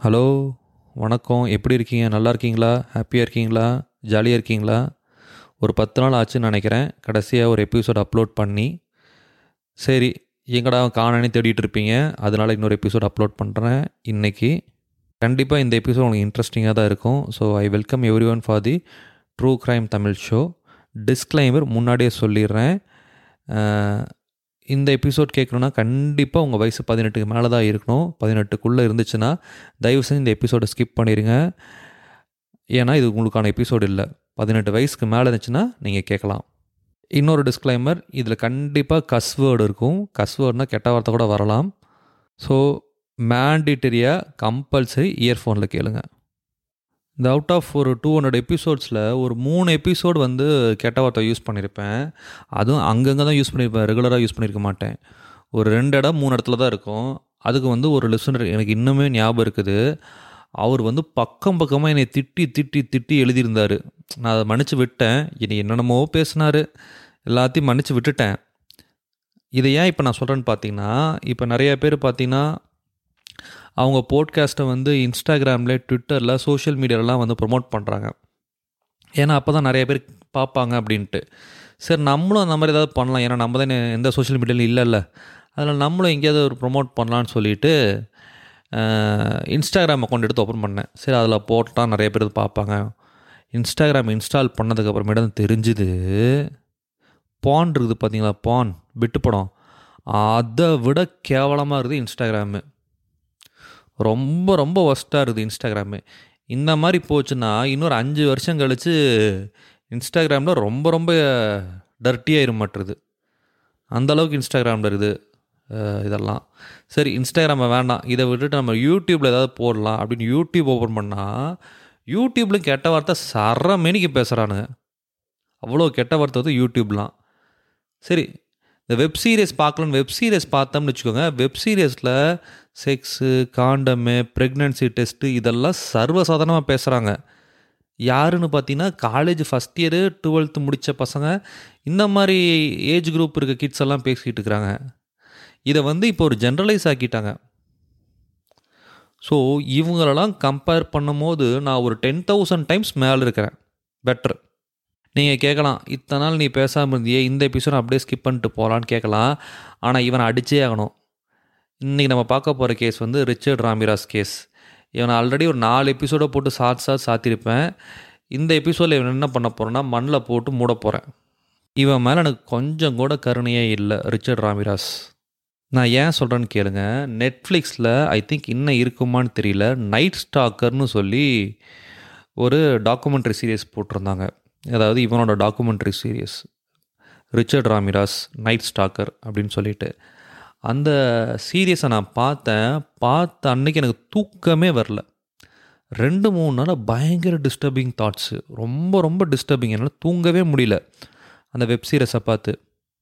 hello வணக்கம் எப்படி இருக்கீங்க நல்லா இருக்கீங்களா ஹாப்பியாக இருக்கீங்களா ஜாலியாக இருக்கீங்களா ஒரு பத்து நாள் ஆச்சுன்னு நினைக்கிறேன் கடைசியாக ஒரு எபிசோட் அப்லோட் பண்ணி சரி எங்கடா காணனே தேடிட்டு இருப்பீங்க அதனால் இன்னொரு எபிசோட் அப்லோட் பண்ணுறேன் இன்றைக்கி கண்டிப்பாக இந்த எபிசோட் உங்களுக்கு இன்ட்ரெஸ்டிங்காக தான் இருக்கும் so I welcome every one for the true crime Tamil show disclaimer முன்னாடியே சொல்லிடுறேன் அஹ், இந்த எபிசோட் கேட்கணுன்னா கண்டிப்பாக உங்கள் வயசு பதினெட்டுக்கு மேலே தான் இருக்கணும் பதினெட்டுக்குள்ளே இருந்துச்சுன்னா தயவு செஞ்சு இந்த எபிசோடை ஸ்கிப் பண்ணிடுங்க ஏன்னா இது உங்களுக்கான எபிசோடு இல்லை பதினெட்டு வயசுக்கு மேலே இருந்துச்சுன்னா நீங்கள் கேட்கலாம் இன்னொரு டிஸ்க்ளைமர் இதில் கண்டிப்பாக கஸ்வேர்டு இருக்கும் கஸ்வேர்ட்னா கெட்ட வார்த்தை கூட வரலாம் ஸோ மேண்டிட்டரியாக கம்பல்சரி இயர்ஃபோனில் கேளுங்க இந்த அவுட் ஆஃப் ஒரு டூ ஹண்ட்ரட் எபிசோட்ஸில் ஒரு மூணு எபிசோடு வந்து கெட்ட வார்த்தை யூஸ் பண்ணியிருப்பேன் அதுவும் அங்கங்கே தான் யூஸ் பண்ணியிருப்பேன் ரெகுலராக யூஸ் பண்ணியிருக்க மாட்டேன் ஒரு ரெண்டு இடம் மூணு இடத்துல தான் இருக்கும் அதுக்கு வந்து ஒரு லிசனர் எனக்கு இன்னுமே ஞாபகம் இருக்குது அவர் வந்து பக்கம் பக்கமாக என்னை திட்டி திட்டி திட்டி எழுதியிருந்தார் நான் அதை மன்னிச்சு விட்டேன் இனி என்னென்னமோ பேசினார் எல்லாத்தையும் மன்னிச்சு விட்டுட்டேன் இதை ஏன் இப்போ நான் சொல்கிறேன்னு பார்த்தீங்கன்னா இப்போ நிறைய பேர் பார்த்தீங்கன்னா அவங்க போட்காஸ்ட்டை வந்து இன்ஸ்டாகிராமில் ட்விட்டரில் சோஷியல் மீடியாலலாம் வந்து ப்ரொமோட் பண்ணுறாங்க ஏன்னா அப்போ தான் நிறைய பேர் பார்ப்பாங்க அப்படின்ட்டு சரி நம்மளும் அந்த மாதிரி ஏதாவது பண்ணலாம் ஏன்னா நம்ம தான் எந்த சோஷியல் மீடியாலையும் இல்லைல்ல அதில் நம்மளும் எங்கேயாவது ஒரு ப்ரொமோட் பண்ணலான்னு சொல்லிட்டு இன்ஸ்டாகிராம் அக்கௌண்ட் எடுத்து ஓப்பன் பண்ணேன் சரி அதில் போட்டால் நிறைய பேர் இது பார்ப்பாங்க இன்ஸ்டாகிராம் இன்ஸ்டால் பண்ணதுக்கப்புறமேட்டு தான் தெரிஞ்சுது பான் இருக்குது பார்த்தீங்களா பான் பிட்டு படம் அதை விட கேவலமாக இருக்குது இன்ஸ்டாகிராமு ரொம்ப ரொம்ப ஒஸ்ட்டாக இருக்குது இன்ஸ்டாகிராமு இந்த மாதிரி போச்சுன்னா இன்னொரு அஞ்சு வருஷம் கழித்து இன்ஸ்டாகிராமில் ரொம்ப ரொம்ப டர்ட்டியாயிரும் மாட்டுறது அந்தளவுக்கு இன்ஸ்டாகிராமில் இருக்குது அஹ், இதெல்லாம் சரி இன்ஸ்டாகிராமை வேண்டாம் இதை விட்டுட்டு நம்ம யூடியூப்பில் ஏதாவது போடலாம் அப்படின்னு யூடியூப் ஓப்பன் பண்ணால் யூடியூப்லையும் கெட்ட வார்த்தை சர மேனிக்கு பேசுகிறானுங்க அவ்வளோ கெட்ட வார்த்தை வந்து யூடியூப்லாம் சரி இந்த வெப் சீரிஸ் பார்க்கலன்னு வெப் சீரிஸ் பார்த்தோம்னு வச்சுக்கோங்க வெப் சீரியஸில் செக்ஸு காண்டமு ப்ரெக்னன்சி டெஸ்ட்டு இதெல்லாம் சர்வசாதாரணமாக பேசுகிறாங்க யாருன்னு பார்த்தீங்கன்னா காலேஜ் ஃபஸ்ட் இயரு டுவெல்த்து முடித்த பசங்க இந்த மாதிரி ஏஜ் குரூப் இருக்க கிட்ஸ் எல்லாம் பேசிக்கிட்டு இருக்கிறாங்க இதை வந்து இப்போ ஒரு ஜென்ரலைஸ் ஆக்கிட்டாங்க ஸோ இவங்களெல்லாம் கம்பேர் பண்ணும்போது நான் ஒரு டென் தௌசண்ட் டைம்ஸ் மேலே இருக்கிறேன் பெட்ரு நீங்கள் கேட்கலாம் இத்தனை நாள் நீ பேசாமல் இருந்தியே இந்த எபிசோட் அப்படியே ஸ்கிப் பண்ணிட்டு போகலான்னு கேட்கலாம் ஆனால் இவனை அடிச்சே ஆகணும் இன்றைக்கி நம்ம பார்க்க போகிற கேஸ் வந்து ரிச்சர்ட் ராமிராஸ் கேஸ் இவனை ஆல்ரெடி ஒரு நாலு எபிசோடை போட்டு சாத் சாத் சாத்திருப்பேன் இந்த எபிசோடில் இவன் என்ன பண்ண போகிறேன்னா மண்ணில் போட்டு மூட போகிறேன் இவன் மேலே எனக்கு கொஞ்சம் கூட கருணையே இல்லை ரிச்சர்ட் ராமிராஸ் நான் ஏன் சொல்கிறேன்னு கேளுங்க நெட்ஃப்ளிக்ஸில் ஐ திங்க் இன்னும் இருக்குமான்னு தெரியல நைட் ஸ்டாக்கர்னு சொல்லி ஒரு டாக்குமெண்ட்ரி சீரியஸ் போட்டிருந்தாங்க அதாவது இவனோட documentary series Richard Ramirez night stalker அப்படின்னு சொல்லிட்டு அந்த சீரியஸை நான் பார்த்தேன் பார்த்த அன்னைக்கு எனக்கு தூக்கமே வரல ரெண்டு மூணு நாள் பயங்கர டிஸ்டர்பிங் தாட்ஸு ரொம்ப ரொம்ப டிஸ்டர்பிங் என்னால் தூங்கவே முடியல அந்த வெப் சீரிஸை பார்த்து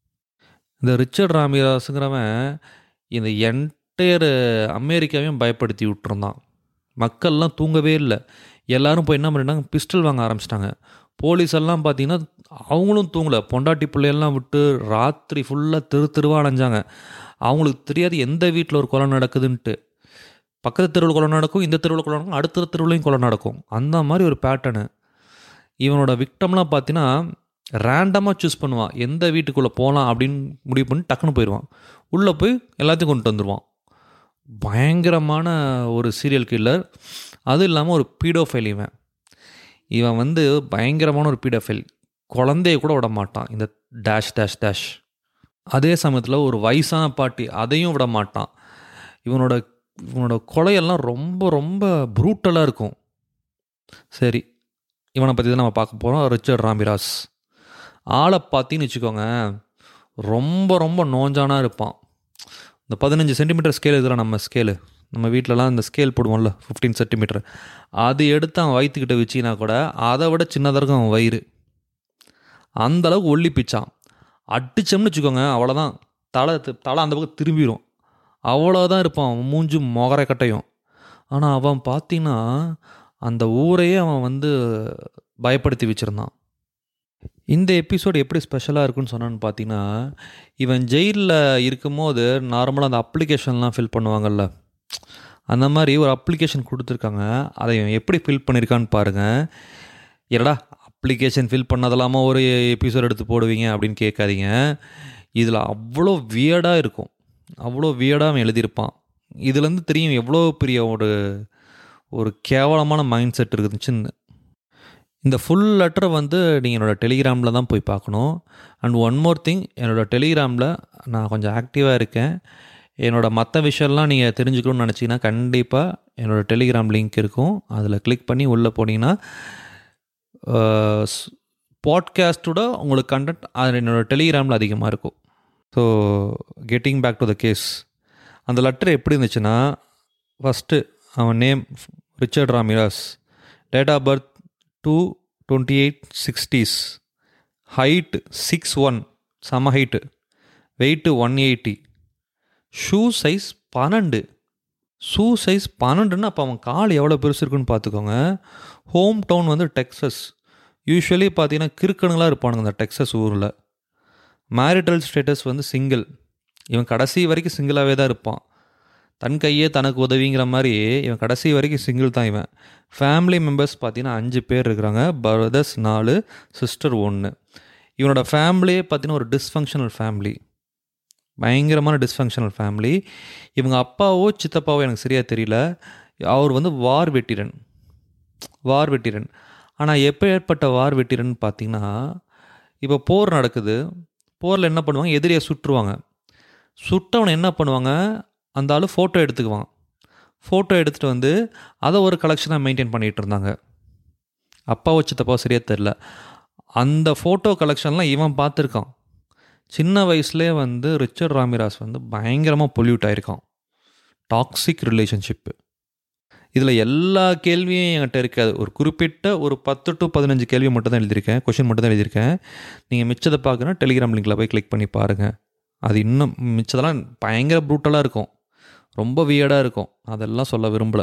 இந்த ரிச்சர்ட் ராமிராஸுங்கிறவன் இந்த என்டையர் அமெரிக்காவையும் பயப்படுத்தி விட்டுருந்தான் மக்கள்லாம் தூங்கவே இல்லை எல்லாரும் போய் என்ன பண்ணிட்டாங்க பிஸ்டல் வாங்க ஆரம்பிச்சிட்டாங்க போலீஸ் எல்லாம் பார்த்தீங்கன்னா அவங்களும் தூங்கலை பொண்டாட்டி பிள்ளையெல்லாம் விட்டு ராத்திரி ஃபுல்லாக தெரு தெருவாக அலைஞ்சாங்க அவங்களுக்கு தெரியாது எந்த வீட்டில் ஒரு கொலை நடக்குதுன்ட்டு பக்கத்து தெருவில் கொலை நடக்கும் இந்த தெருவில் கொலை நடக்கும் அடுத்த தெருவுலையும் கொலை நடக்கும் அந்த மாதிரி ஒரு பேட்டர்னு இவனோட விக்டம்லாம் பார்த்தீங்கன்னா ரேண்டமாக சூஸ் பண்ணுவான் எந்த வீட்டுக்குள்ளே போகலாம் அப்படின்னு முடிவு பண்ணி டக்குன்னு போயிடுவான் உள்ளே போய் எல்லாத்தையும் கொண்டு வந்துடுவான் பயங்கரமான ஒரு சீரியல் கில்லர் அதுவும் இல்லாமல் ஒரு பீடோஃபைல் இவன் இவன் வந்து பயங்கரமான ஒரு பீடோஃபைல் குழந்தைய கூட விட மாட்டான் இந்த டேஷ் டேஷ் டேஷ் அதே சமயத்தில் ஒரு வயசான பாட்டி அதையும் விட மாட்டான் இவனோட இவனோட கொலையெல்லாம் ரொம்ப ரொம்ப ப்ரூட்டலாக இருக்கும் சரி இவனை பற்றி தான் நம்ம பார்க்க போகிறோம் ரிச்சர்ட் ராமிராஸ் ஆளை பார்த்தீங்கன்னு வச்சுக்கோங்க ரொம்ப ரொம்ப நோஞ்சானா இருப்பான் இந்த பதினஞ்சு சென்டிமீட்டர் ஸ்கேல் இதில் நம்ம ஸ்கேலு நம்ம வீட்டிலலாம் இந்த ஸ்கேல் போடுவோம்ல ஃபிஃப்டீன் சென்டிமீட்டர் அது எடுத்து அவன் வயிற்றுக்கிட்ட வச்சினா கூட அதை விட சின்னதாக இருக்கும் அவன் வயிறு அந்த அளவுக்கு ஒல்லி பிச்சான் அடிச்சோம்னு வச்சுக்கோங்க அவ்வளோதான் தலை தி- தலை அந்த பக்கம் திரும்பிடும் அவ்வளோதான் இருப்பான் அவன் மூஞ்சு மொகரை கட்டையும் ஆனால் அவன் பார்த்தீங்கன்னா அந்த ஊரையே அவன் வந்து பயப்படுத்தி வச்சுருந்தான் இந்த எபிசோடு எப்படி ஸ்பெஷலாக இருக்குன்னு சொன்னான்னு பார்த்தீங்கன்னா இவன் ஜெயிலில் இருக்கும்போது நார்மலாக அந்த அப்ளிகேஷன்லாம் ஃபில் பண்ணுவாங்கல்ல அந்த மாதிரி ஒரு அப்ளிகேஷன் கொடுத்துருக்காங்க அதை இவன் எப்படி ஃபில் பண்ணியிருக்கான்னு பாருங்கள் என்னடா அப்ளிகேஷன் ஃபில் பண்ணதெல்லாமா ஒரு எபிசோட் எடுத்து போடுவீங்க அப்படின்னு கேட்காதீங்க இதில் அவ்வளோ வியர்டாக இருக்கும் அவ்வளோ வியர்டாக அவன் எழுதியிருப்பான் இதுலேருந்து தெரியும் எவ்வளோ பெரிய ஒரு ஒரு கேவலமான மைண்ட் செட் இருக்குதுச்சுன்னு இந்த ஃபுல் லெட்டரை வந்து நீங்கள் என்னோடய டெலிகிராமில் தான் போய் பார்க்கணும் அண்ட் ஒன் மோர் திங் என்னோடய டெலிகிராமில் நான் கொஞ்சம் ஆக்டிவாக இருக்கேன் என்னோடய மற்ற விஷயம்லாம் நீங்கள் தெரிஞ்சுக்கணும்னு நினச்சிங்கன்னா கண்டிப்பாக என்னோடய டெலிகிராம் லிங்க் இருக்கும் அதில் கிளிக் பண்ணி உள்ளே போனீங்கன்னா பாட்காஸ்ட்டோட உங்களுக்கு கண்டென்ட் அது என்னோடய டெலிகிராமில் அதிகமாக இருக்கும் so getting back to the case அந்த லெட்டர் எப்படி இருந்துச்சுன்னா ஃபஸ்ட்டு அவன் name Richard Ramirez date of birth two twenty eight sixties height six one செம height weight one eighty shoe size பன்னெண்டு ஷூ சைஸ் பன்னெண்டுன்னு அப்போ அவன் கால் எவ்வளோ பெருசு இருக்குன்னு பார்த்துக்கோங்க ஹோம் டவுன் வந்து டெக்ஸஸ் யூஸ்வலி பார்த்தீங்கன்னா கிறுக்கணுங்களாக இருப்பானுங்க அந்த டெக்ஸஸ் ஊரில் மேரிட்டல் ஸ்டேட்டஸ் வந்து சிங்கிள் இவன் கடைசி வரைக்கும் சிங்கிளாகவே தான் இருப்பான் தன் கையே தனக்கு உதவிங்கிற மாதிரி இவன் கடைசி வரைக்கும் சிங்கிள் தான் இவன் ஃபேமிலி மெம்பர்ஸ் பார்த்தீங்கன்னா அஞ்சு பேர் இருக்கிறாங்க பிரதர்ஸ் நாலு சிஸ்டர் ஒன்று இவனோட ஃபேமிலியே பார்த்தீங்கன்னா ஒரு டிஸ்ஃபங்க்ஷனல் ஃபேமிலி பயங்கரமான டிஸ்ஃபங்க்ஷனல் ஃபேமிலி இவங்க அப்பாவோ சித்தப்பாவோ எனக்கு சரியாக தெரியல அவர் வந்து வார் வெட்டிரன் வார் வெட்டிரன் ஆனால் எப்போ ஏற்பட்ட வார் வெட்டிரன் பார்த்தீங்கன்னா இப்போ போர் நடக்குது போரில் என்ன பண்ணுவாங்க எதிரியை சுற்றுவாங்க சுட்டவனை என்ன பண்ணுவாங்க அந்த ஆள் ஃபோட்டோ எடுத்துக்குவான் ஃபோட்டோ எடுத்துகிட்டு வந்து அதை ஒரு கலெக்ஷனாக மெயின்டைன் பண்ணிகிட்டு இருந்தாங்க அப்பா வச்சு சரியாக தெரில அந்த ஃபோட்டோ கலெக்ஷன்லாம் இவன் பார்த்துருக்கான் சின்ன வயசுலேயே வந்து ரிச்சர்ட் ராமிராஸ் வந்து பயங்கரமாக பொல்யூட் ஆகிருக்கான் டாக்ஸிக் ரிலேஷன்ஷிப்பு இதில் எல்லா கேள்வியும் என்கிட்ட இருக்காது ஒரு குறிப்பிட்ட ஒரு பத்து டு பதினஞ்சு கேள்வி மட்டும் தான் எழுதியிருக்கேன் கொஷின் மட்டும் தான் எழுதியிருக்கேன் நீங்கள் மிச்சத்தை பார்க்கணும் டெலிகிராம் லிங்கில் போய் கிளிக் பண்ணி பாருங்கள் அது இன்னும் மிச்சதெல்லாம் பயங்கர ப்ரூட்டலாக இருக்கும் ரொம்ப வியர்டாக இருக்கும் அதெல்லாம் சொல்ல விரும்பலை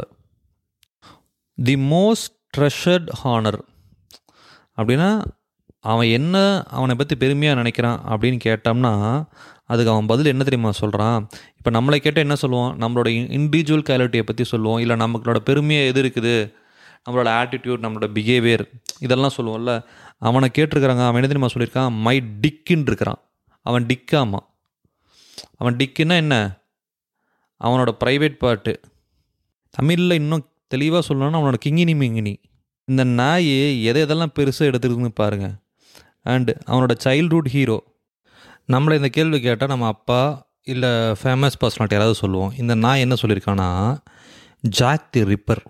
தி மோஸ்ட் ட்ரெஷர்ட் ஹானர் அப்படின்னா அவன் என்ன அவனை பற்றி பெருமையாக நினைக்கிறான் அப்படின்னு கேட்டோம்னா அதுக்கு அவன் பதில் என்ன தெரியுமா சொல்கிறான் இப்போ நம்மளை கேட்டால் என்ன சொல்லுவோம் நம்மளோட இண்டிவிஜுவல் குவாலிட்டியை பற்றி சொல்லுவோம் இல்லை நம்மளோட பெருமையை எது இருக்குது நம்மளோட ஆட்டிடியூட் நம்மளோட பிஹேவியர் இதெல்லாம் சொல்லுவோம்ல அவனை கேட்டிருக்கிறாங்க அவன் என்ன தெரியுமா சொல்லியிருக்கான் மை டிக்குன்னு இருக்கிறான் அவன் டிக்காமா அவன் டிக்குன்னா என்ன அவனோட ப்ரைவேட் பார்ட்டு தமிழில் இன்னும் தெளிவாக சொல்லணும்னா அவனோட கிங்கினி மிங்கினி இந்த நாய் எதை எதெல்லாம் பெருசாக எடுத்துருக்குன்னு பாருங்கள் அண்டு அவனோட சைல்ட்ஹுட் ஹீரோ நம்மளை இந்த கேள்வி கேட்டால் நம்ம அப்பா இல்லை ஃபேமஸ் பர்சனாலிட்டி யாராவது சொல்லுவோம் இந்த நாய் என்ன சொல்லியிருக்கான்னா ஜாக் தி ரிப்பர்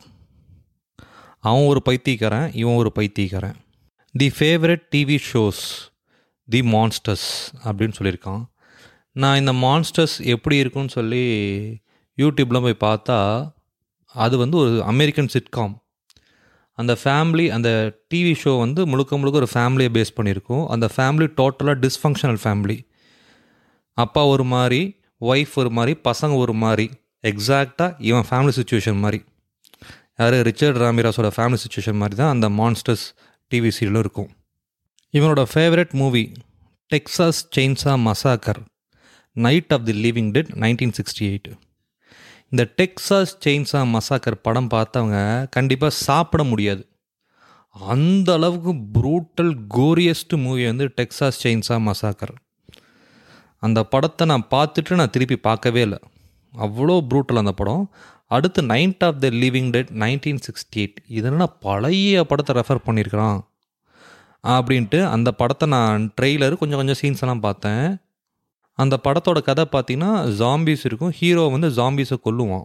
அவன் ஒரு பைத்தியக்காரன் இவன் ஒரு பைத்தியக்காரன் the favourite TV shows the Munsters அப்படின்னு சொல்லியிருக்கான் நான் இந்த மான்ஸ்டர்ஸ் எப்படி இருக்குன்னு சொல்லி யூடியூப்பில் போய் பார்த்தா அது வந்து ஒரு அமெரிக்கன் சிட்காம் அந்த ஃபேமிலி அந்த டிவி ஷோ வந்து முழுக்க முழுக்க ஒரு ஃபேமிலியை பேஸ் பண்ணியிருக்கும் அந்த ஃபேமிலி டோட்டலாக டிஸ்ஃபங்க்ஷனல் ஃபேமிலி அப்பா ஒரு மாதிரி ஒய்ஃப் ஒரு மாதிரி பசங்க ஒரு மாதிரி எக்ஸாக்டாக இவன் ஃபேமிலி சுச்சுவேஷன் மாதிரி யார் ரிச்சர்ட் ராமிராஸோட ஃபேமிலி சுச்சுவேஷன் மாதிரி தான் அந்த மான்ஸ்டர்ஸ் டிவி சீரியலும் இருக்கும் இவனோட favourite movie Texas chainsaw massacre night of the living dead nineteen sixty eight இந்த டெக்ஸாஸ் செயின்ஸா மசாக்கர் படம் பார்த்தவங்க கண்டிப்பாக சாப்பிட முடியாது அந்த அளவுக்கு ப்ரூட்டல் கோரியஸ்ட் மூவி வந்து டெக்ஸாஸ் செயின்ஸா மசாக்கர் அந்த படத்தை நான் பார்த்துட்டு நான் திருப்பி பார்க்கவே இல்லை அவ்வளோ ப்ரூட்டல் அந்த படம் அடுத்து night of the living dead nineteen sixty eight இதெல்லாம் பழைய படத்தை ரெஃபர் பண்ணியிருக்கிறான் அப்படின்ட்டு அந்த படத்தை நான் ட்ரெய்லர் கொஞ்சம் கொஞ்சம் சீன்ஸ் எல்லாம் பார்த்தேன் அந்த படத்தோட கதை பார்த்தீங்கன்னா ஜாம்பிஸ் இருக்கும் ஹீரோ வந்து ஜாம்பிஸை கொல்லுவான்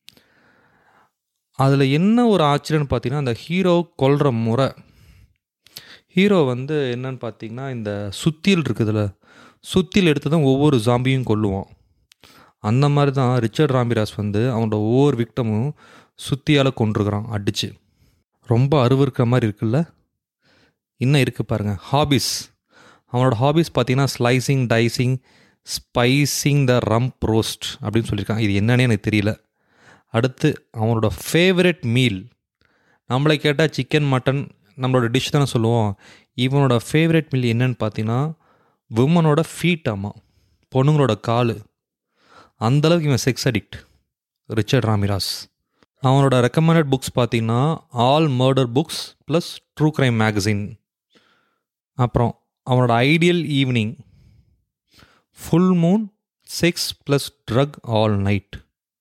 அதில் என்ன ஒரு ஆச்சரியம்னு பார்த்தீங்கன்னா அந்த ஹீரோ கொல்ற முறை ஹீரோ வந்து என்னன்னு பார்த்தீங்கன்னா இந்த சுத்தியல் இருக்குதுல்ல சுத்தியில் எடுத்து தான் ஒவ்வொரு ஜாம்பியும் கொல்லுவான் அந்த மாதிரி தான் ரிச்சர்ட் ராம்பிராஸ் வந்து அவனோட ஒவ்வொரு விக்டமும் சுத்தியால் கொண்டிருக்கிறான் அடித்து ரொம்ப அருவருக்கிற மாதிரி இருக்குல்ல இன்னும் இருக்குது பாருங்கள் ஹாபிஸ் அவனோட ஹாபிஸ் பார்த்தீங்கன்னா slicing dicing spicing the rump roast அப்படின்னு சொல்லியிருக்கான் இது என்னன்னே எனக்கு தெரியல அடுத்து அவனோட ஃபேவரட் மீல் நம்மளை கேட்டால் சிக்கன் மட்டன் நம்மளோட டிஷ் தானே சொல்லுவோம் இவனோட ஃபேவரட் மீல் என்னன்னு பார்த்தீங்கன்னா விமனோட ஃபீட் ஆமாம் பொண்ணுங்களோட கால் அந்தளவுக்கு இவன் செக்ஸ் அடிக்ட் ரிச்சர்ட் ராமிராஸ் அவனோட ரெக்கமெண்டட் புக்ஸ் பார்த்தீங்கன்னா all murder books plus true crime magazine அப்புறம் அவனோட ideal evening full moon sex plus drug all night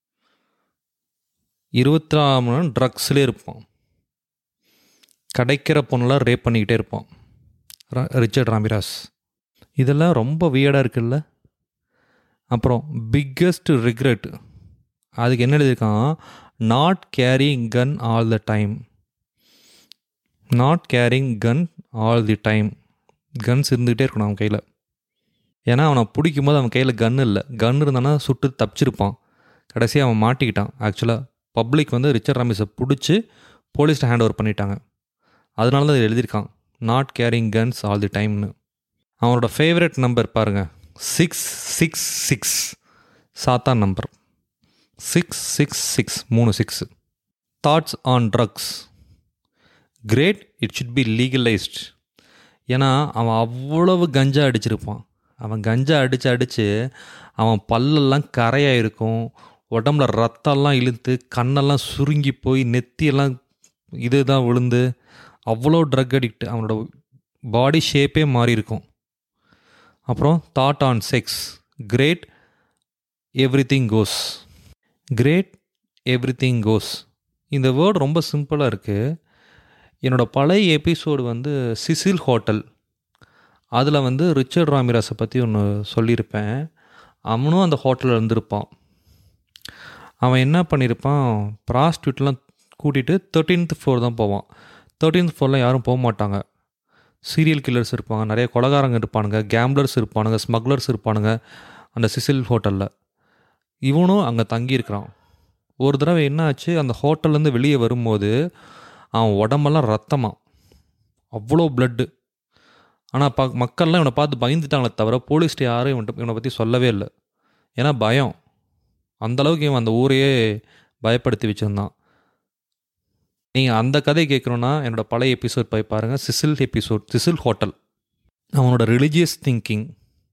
இருபத்தி நாலு மணி நேரம் ட்ரக்ஸ்லேயே இருப்பான் கிடைக்கிற பொண்ணெலாம் ரேப் பண்ணிக்கிட்டே இருப்பான் ர- ரிச்சர்ட் ராமிராஸ் இதெல்லாம் ரொம்ப வியர்டாக இருக்குல்ல அப்புறம் பிக்கஸ்ட் ரிக்ரெட் அதுக்கு என்ன எழுதியிருக்கான் not carrying gun all the time not carrying gun all the time guns இருந்துக்கிட்டே இருக்கணும் அவன் கையில் ஏன்னா அவனை பிடிக்கும் போது அவன் கையில் கன் இல்லை கன் இருந்தானா சுட்டு தப்பிச்சிருப்பான் கடைசியாக அவன் மாட்டிக்கிட்டான் ஆக்சுவலாக பப்ளிக் வந்து ரிச்சர்ட் ராமிஸை பிடிச்சி போலீஸ்ட்டு ஹேண்ட் ஓவர் பண்ணிட்டாங்க அதனால தான் இது எழுதியிருக்கான் not carrying guns all the டைம்னு அவனோட ஃபேவரட் நம்பர் பாருங்கள் சிக்ஸ் சிக்ஸ் சிக்ஸ் சாத்தா நம்பர் சிக்ஸ் சிக்ஸ் சிக்ஸ் மூணு six thoughts on drugs great it should be legalised ஏன்னா அவன் அவ்வளவு கஞ்சா அடிச்சிருப்பான் அவன் கஞ்சா அடித்து அடித்து அவன் பல்லெல்லாம் கரையாக இருக்கும் உடம்புல ரத்தம்லாம் இழுத்து கண்ணெல்லாம் சுருங்கி போய் நெத்தியெல்லாம் இது தான் விழுந்து அவ்வளோ ட்ரக் அடிக்ட் அவனோட பாடி ஷேப்பே மாறி இருக்கும் அப்புறம் thought on sex great everything goes great everything goes இந்த வேர்டு ரொம்ப சிம்பிளாக இருக்குது என்னோட பழைய எபிசோடு வந்து சிசில் ஹோட்டல் அதில் வந்து ரிச்சர்ட் ராமிராஸை பற்றி ஒன்று சொல்லியிருப்பேன் அவனும் அந்த ஹோட்டலில் இருந்திருப்பான் அவன் என்ன பண்ணியிருப்பான் ப்ராஸ்டியூட்லாம் கூட்டிகிட்டு தேர்ட்டீன்த் ஃப்ளோர் தான் போவான் தேர்ட்டீன்த் ஃப்ளோரில் யாரும் போக மாட்டாங்க சீரியல் கில்லர்ஸ் இருப்பாங்க நிறைய கொலகாரங்க இருப்பானுங்க கேம்ப்ளர்ஸ் இருப்பானுங்க ஸ்மக்லர்ஸ் இருப்பானுங்க அந்த சிசில் ஹோட்டலில் இவனும் அங்கே தங்கியிருக்கிறான் ஒரு தடவை என்ன ஆச்சு அந்த ஹோட்டல்லேருந்து வெளியே வரும்போது அவன் உடம்பெல்லாம் ரத்தமாக அவ்வளோ பிளட்டு ஆனால் ப மக்கள்லாம் இவனை பார்த்து பயந்துட்டாங்களே தவிர போலீஸ்ட்டு யாரும் இவன்ட்ட இவனை பற்றி சொல்லவே இல்லை ஏன்னா பயம் அந்தளவுக்கு இவன் அந்த ஊரையே பயப்படுத்தி வச்சுருந்தான் நீங்கள் அந்த கதை கேட்குறோன்னா என்னோடய பழைய எபிசோட் போய் பாருங்கள் சிசில் எபிசோட் சிசில் ஹோட்டல் அவனோட ரிலிஜியஸ் திங்கிங்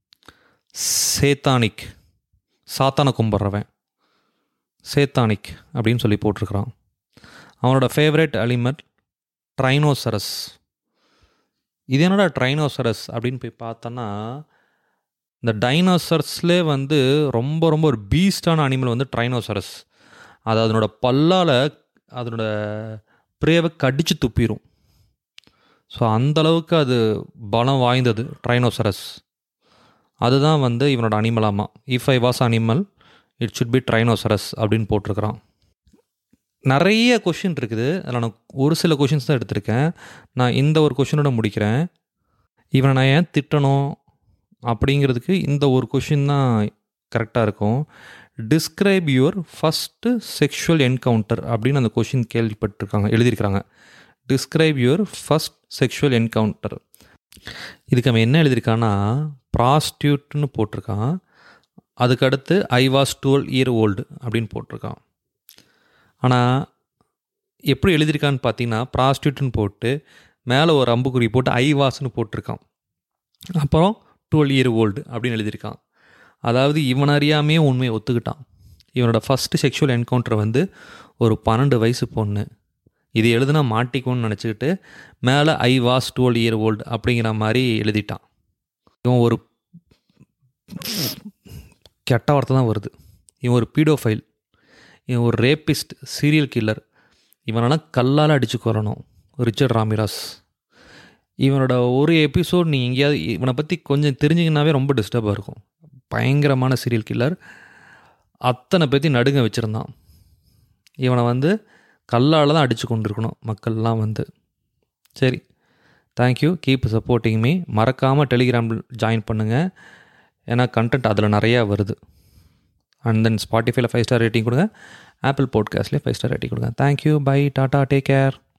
சேத்தானிக் சாத்தானை கும்பிட்றவன் சேத்தானிக் அப்படின்னு சொல்லி போட்டிருக்கிறான் அவனோட ஃபேவரட் அலிமெண்ட் ட்ரைனோசரஸ் இது என்னடா ட்ரைனோசரஸ் அப்படின்னு போய் பார்த்தோன்னா இந்த டைனோசரஸ்லேயே வந்து ரொம்ப ரொம்ப ஒரு பீஸ்டான அனிமல் வந்து ட்ரைனோசரஸ் அது அதனோட பல்லால் அதனோட பிரேவை கடித்து துப்பிடும் ஸோ அந்தளவுக்கு அது பலம் வாய்ந்தது ட்ரைனோசரஸ் அதுதான் வந்து இவனோட அனிமலாமா if I was animal it should be tyrannosaurus அப்படின்னு போட்டிருக்கிறான் நிறைய கொஷின் இருக்குது அதில் நான் ஒரு சில கொஷின்ஸ் தான் எடுத்திருக்கேன் நான் இந்த ஒரு கொஷினோட முடிக்கிறேன் இவனை நான் ஏன் திட்டணும் அப்படிங்கிறதுக்கு இந்த ஒரு கொஷின் தான் கரெக்டாக இருக்கும் describe your first sexual encounter அப்படின்னு அந்த கொஷின் கேள்விப்பட்டிருக்காங்க எழுதியிருக்கிறாங்க describe your first sexual encounter இதுக்கு அவன் என்ன எழுதியிருக்கான்னா ப்ராஸ்டியூட்னு போட்டிருக்கான் அதுக்கடுத்து I was twelve year old அப்படின்னு போட்டிருக்கான் ஆனால் எப்படி எழுதியிருக்கான்னு பார்த்தீங்கன்னா ப்ராஸ்டியூட்னு போட்டு மேலே ஒரு அம்புக்குறி போட்டு ஐ வாஸ்னு போட்டிருக்கான் அப்புறம் டுவெல் இயர் ஓல்டு அப்படின்னு எழுதியிருக்கான் அதாவது இவன் அறியாமையே உண்மையை ஒத்துக்கிட்டான் இவனோட ஃபஸ்ட்டு செக்ஷுவல் என்கவுண்டர் வந்து ஒரு பன்னெண்டு வயசு பொண்ணு இது எழுதுனா மாட்டிக்கும்னு நினச்சிக்கிட்டு மேலே I was twelve year old அப்படிங்கிற மாதிரி எழுதிட்டான் இவன் ஒரு கெட்ட வார்த்தை தான் வருது இவன் ஒரு பீடோஃபைல் இவன் ஒரு ரேப்பிஸ்ட் சீரியல் கில்லர் இவனெல்லாம் கல்லால் அடித்து கொள்ளணும் ரிச்சர்ட் ராமிராஸ் இவனோட ஒரு எபிசோட் நீ எங்கேயாவது இவனை பற்றி கொஞ்சம் தெரிஞ்சிங்கனாவே ரொம்ப டிஸ்டர்பாக இருக்கும் பயங்கரமான சீரியல் கில்லர் அத்தனை பற்றி நடுங்க வச்சுருந்தான் இவனை வந்து கல்லால் தான் அடித்து கொண்டு இருக்கணும் மக்கள்லாம் வந்து சரி தேங்க்யூ கீப் சப்போர்ட்டிங் மீ மறக்காமல் டெலிகிராமில் ஜாயின் பண்ணுங்கள் ஏன்னா கண்டென்ட் அதில் நிறையா வருது அண்ட் தென் ஸ்பாட்டிஃபைல ஃபைவ் ஸ்டார் ரேட்டிங் கொடுங்க ஆப்பிள் பாட்காஸ்ட்லேயே ஃபைவ் ஸ்டார் ரேட்டிங் கொடுங்க தேங்க்யூ பை டாட்டா டேக் கேர்